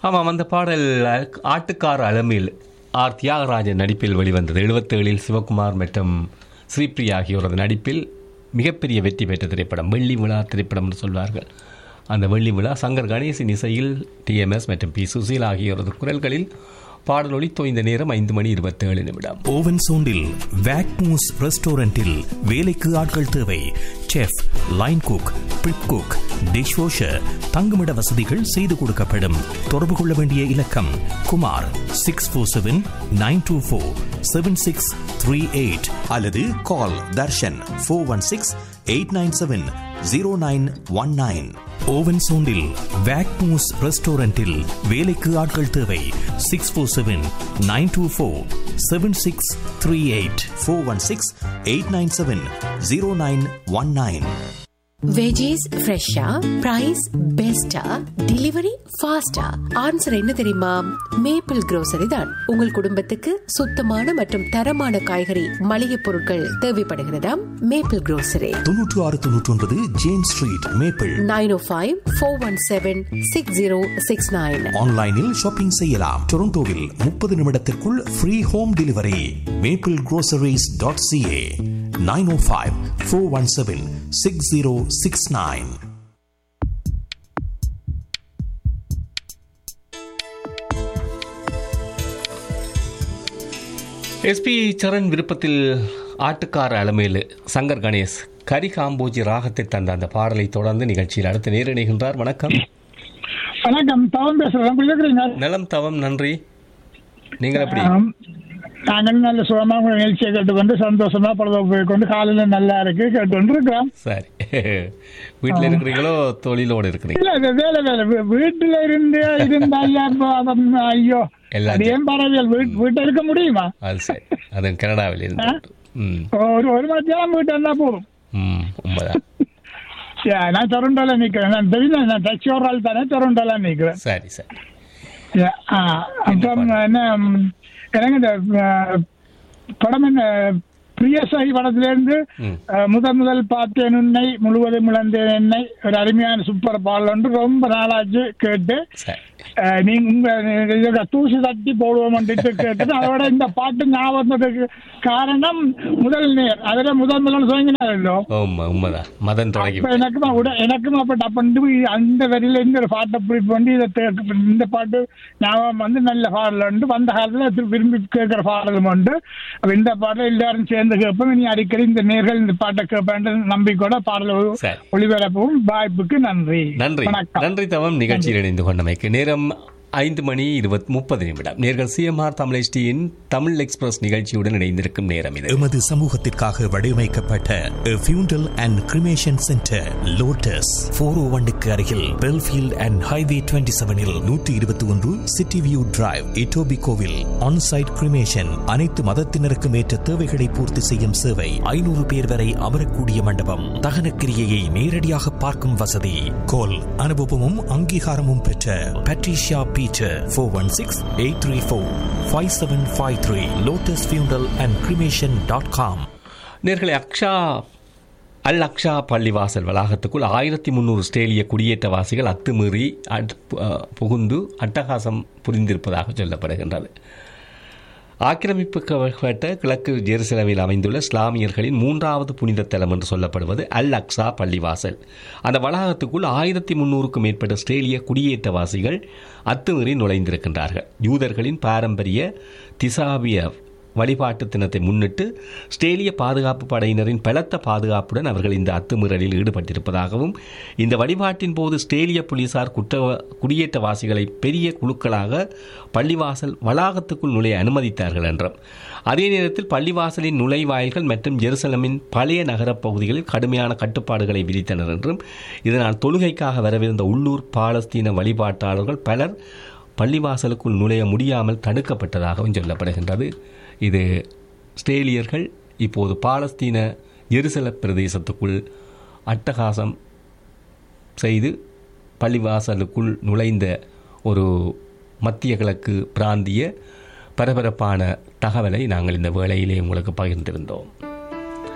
ஆமாம் அந்த பாடல் ஆட்டுக்கார அலமில் ஆர் தியாகராஜன் நடிப்பில் வெளிவந்தது எழுபத்தேழில் சிவகுமார் மற்றும் ஸ்ரீபிரியா ஆகியோரது நடிப்பில் மிகப்பெரிய வெற்றி பெற்ற திரைப்படம் வெள்ளி விழா திரைப்படம் என்று சொல்வார்கள் அந்த வெள்ளி விழா சங்கர் கணேசின் இசையில் டிஎம்எஸ் மற்றும் பி சுசீல் ஆகியோரது குரல்களில் பாடல் ஒளி தோய்ந்த நேரம் ஐந்து மணி இருபத்தேழு நிமிடம் ஓவன் சோண்டில் வேக்மூஸ் ரெஸ்டாரண்டில் வேலைக்கு ஆட்கள் தேவை chef line cook prep cook dish washer தங்குமிட வசதிகள் செய்து கொடுக்கப்படும் தொடர்பு கொள்ள வேண்டிய இலக்கம் Kumar six four seven nine two four seven six three eight அல்லது call Darshan four one six eight nine seven zero nine one nine ஓவன் சோண்டில் வேக்மூஸ் ரெஸ்டாரண்டில் வேலைக்கு ஆட்கள் தேவை six four seven nine two four seven six three eight four one six eight nine seven zero nine one nine veggies ஃப்ரெஷ்ஷா price பெஸ்டா delivery ஃபாஸ்டா ஆன்சர் என்ன தெரியுமா மேப்பிள் grocery தான் உங்கள் குடும்பத்துக்கு சுத்தமான மற்றும் தரமான காய்கறி மளிகை பொருட்கள் தேவைப்படுகிறதா மேப்பிள் grocery தொன்னூற்று ஆறு தொன்னூற்றி ஒன்பது James street maple nine O five four one seven six zero six nine ஆன்லைனில் ஷாப்பிங் செய்யலாம் டொரண்டோவில் முப்பது நிமிடத்திற்குள் free home delivery maple groceries.ca dot CA nine O five four one seven six zero six nine SP Charan விருப்பத்தில் ஆட்டுக்கார அலமேலு சங்கர் கணேஷ் கரி காம்போஜி ராகத்தை தந்த அந்த பாடலை தொடர்ந்து நிகழ்ச்சியில் அடுத்து நேரிடுகின்றார் வணக்கம் வணக்கம் தவம் பேசுறேன் எப்படி இருக்கிறீங்க நலம் தவம் நன்றி நீங்கள் எப்படி ஆம். நாங்கள் நல்ல சுகமா உங்க நிகழ்ச்சியை கேட்டுக்கொண்டு சந்தோஷமா பொழுது போய்க்கொண்டு காலையில நல்லா இருக்கு கேட்டு இருக்கிறோம் சரி வீட்டில் இருக்கிறீங்களோ தொழிலோடு இருக்கிறீங்க இல்ல இது வேலை வேலை வீ- வீட்டுல இருந்து இருந்தா ஐயா இப்ப அதம் ஐயோ எல்லாம் அது ஏன் பரவாயில்ல வீட் வீட்டுல இருக்க முடியுமா அது சரி அது கனடாவில் இருந்து ம் ஒரு ஒரு மணி நேரம் வீட்டு இருந்தா போதும் ம் உண்மைதான் சரி, நான் டொரண்டோல நிக்கிறேன் நான் தெரியும் நான் டச் ஓடுறாள் தானே டொரண்டோல நிக்கிறேன் சரி சரி சரி, ஆ, அப்புறம் என்ன ம், எனக்கு இந்த ஆ, படம் என்ன பிரியசாகி படத்துல இருந்து ம். ஆ, முதல் முதல் பார்த்தேன் உன்னை முழுவதும் இழந்தேன் என்னை ஒரு அருமையான சூப்பர் பாடல் ஒன்று ரொம்ப நாளாச்சு கேட்டு சரி ஆ, நீங்க உங்க இதோட தூசி தட்டி போடுவோம் கேட்டு அதோட இந்த பாட்டு ஞாபகத்துக்கு காரணம் முதல் நேர் அதுல முதல் முதல் சொங்கினாரோ உண்மை உண்மைதான் மதன் தொடங்கி அப்ப எனக்கும் உட- எனக்கும் அப்ப டப்பண்டு அந்த வரியில இருந்து ஒரு பாட்டை பிடிப்பு பண்ணி இதை தே- இந்த பாட்டு ஞாபகம் வந்து நல்ல பாடல் உண்டு வந்த காலத்துல திரு- விரும்பி கேட்கிற பாடலும் உண்டு அப்ப இந்த பாடல எல்லாரும் சேர்ந்து கேட்போம் இனி அடிக்கடி இந்த நேர்கள் இந்த பாட்டை கேட்பேன் நம்பிக்கையோட பாடல சரி. ஒளிபரப்பவும் வாய்ப்புக்கு நன்றி நன்றி வணக்கம் நன்றி தவம் நிகழ்ச்சியில் இணைந்து கொண்டமைக்கு நேரம் ஐந்து மணி இருபத் முப்பது நிமிடம் நேர்கள் சிஎம்ஆர் தமிழ் HT-யின் தமிழ் எக்ஸ்பிரஸ் நிகழ்ச்சியுடன் இணைந்திருக்கும் நேரம் இது எமது சமூகத்திற்காக வடிவமைக்கப்பட்ட funeral and cremation centre lotus four O ஒன்னுக்கு அருகில் பெல்ஃபீல்ட் அண்ட் ஹைவே டுவெண்ட்டி செவனில் நூற்றி இருபத்தி ஒன்று சிட்டி வியூ டிரைவ் இட்டோபி கோவில் ஆன்சைட் கிரிமேஷன் அனைத்து மதத்தினருக்கும் ஏற்ற தேவைகளை பூர்த்தி செய்யும் சேவை ஐநூறு பேர் வரை அமரக்கூடிய மண்டபம் தகனக்கிரியையை நேரடியாக பார்க்கும் வசதி கோல் அனுபவமும் அங்கீகாரமும் பெற்ற Patricia Peter four one six eight three four five seven five three lotus funeral and cremation dot com நேர்களை அக்ஷா அல் அக்ஷா பள்ளிவாசல் வளாகத்துக்குள் ஆயிரத்தி முந்நூறு ஸ்டேலிய குடியேற்றவாசிகள் அத்துமீறி அட்- அஹ், புகுந்து அட்டகாசம் புரிந்திருப்பதாக சொல்லப்படுகின்றது ஆக்கிரமிப்புக்கப்பட்ட கிழக்கு ஜெருசலமில் அமைந்துள்ள இஸ்லாமியர்களின் மூன்றாவது புனித தலம் என்று சொல்லப்படுவது அல் அக்ஸா பள்ளிவாசல் அந்த வளாகத்துக்குள் ஆயிரத்தி முன்னூறுக்கும் மேற்பட்ட ஆஸ்திரேலிய குடியேற்றவாசிகள் அத்துமீறி நுழைந்திருக்கின்றார்கள் யூதர்களின் பாரம்பரிய திசாவிய வழிபாட்டு தினத்தை முன்னிட்டு ஆஸ்திரேலிய பாதுகாப்பு படையினரின் பலத்த பாதுகாப்புடன் அவர்கள் இந்த அத்துமீறலில் ஈடுபட்டிருப்பதாகவும் இந்த வழிபாட்டின் போது ஆஸ்திரேலிய போலீசார் குற்ற குடியேற்றவாசிகளை பெரிய குழுக்களாக பள்ளிவாசல் வளாகத்துக்குள் நுழைய அனுமதித்தார்கள் என்றும் அதே நேரத்தில் பள்ளிவாசலின் நுழைவாயில்கள் மற்றும் ஜெருசலமின் பழைய நகரப் பகுதிகளில் கடுமையான கட்டுப்பாடுகளை விதித்தனர் என்றும் இதனால் தொழுகைக்காக வரவிருந்த உள்ளூர் பாலஸ்தீன வழிபாட்டாளர்கள் பலர் பள்ளிவாசலுக்குள் நுழைய முடியாமல் தடுக்கப்பட்டதாகவும் சொல்லப்படுகின்றது இது ஸ்டேலியர்கள் இப்போது பாலஸ்தீன எருசல பிரதேசத்துக்குள் அட்டகாசம் செய்து பள்ளிவாசலுக்குள் நுழைந்த ஒரு மத்திய கிழக்கு பிராந்திய பரபரப்பான தகவலை நாங்கள் இந்த வேளையிலே உங்களுக்கு பகிர்ந்திருந்தோம்